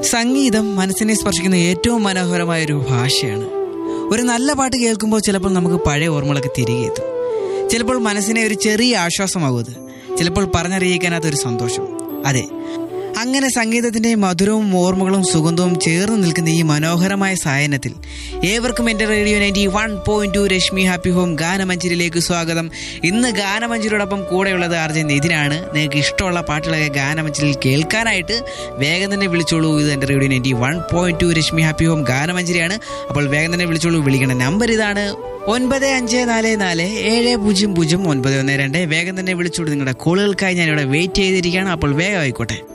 സംഗീതം മനസ്സിനെ സ്പർശിക്കുന്ന ഏറ്റവും മനോഹരമായ ഒരു ഭാഷയാണ് ഒരു നല്ല പാട്ട് കേൾക്കുമ്പോൾ ചിലപ്പോൾ നമുക്ക് പഴയ ഓർമ്മകളൊക്കെ തിരികെ എത്തും ചിലപ്പോൾ മനസ്സിനെ ഒരു ചെറിയ ആശ്വാസമാകും അത് ചിലപ്പോൾ പറഞ്ഞറിയിക്കാനാത്തൊരു സന്തോഷം അതെ അങ്ങനെ സംഗീതത്തിന്റെ മധുരവും ഓർമ്മകളും സുഗന്ധവും ചേർന്ന് നിൽക്കുന്ന ഈ മനോഹരമായ സായനത്തിൽ ഏവർക്കും എൻ്റെ radio ninety one point two Rashmi happy home ഗാനമഞ്ചരിയിലേക്ക് സ്വാഗതം ഇന്ന് ഗാനമഞ്ചരിയോടൊപ്പം കൂടെയുള്ളത് അർജൻ നിതിനാണ് നിങ്ങൾക്ക് ഇഷ്ടമുള്ള പാട്ടുകളൊക്കെ ഗാനമഞ്ചരിയിൽ കേൾക്കാനായിട്ട് വേഗം തന്നെ വിളിച്ചോളൂ ഇത് എൻ്റെ radio ninety one point two Rashmi happy home ഗാനമഞ്ചരിയാണ് അപ്പോൾ വേഗം തന്നെ വിളിച്ചോളൂ വിളിക്കേണ്ട നമ്പർ ഇതാണ് ഒൻപത് അഞ്ച് നാല് നാല് ഏഴ് പൂജ്യം പൂജ്യം ഒൻപത് ഒന്ന് രണ്ട് വേഗം തന്നെ വിളിച്ചോളൂ നിങ്ങളുടെ കോളുകൾക്കായി ഞാൻ ഇവിടെ വെയിറ്റ് ചെയ്തിരിക്കുകയാണ് അപ്പോൾ വേഗം ആയിക്കോട്ടെ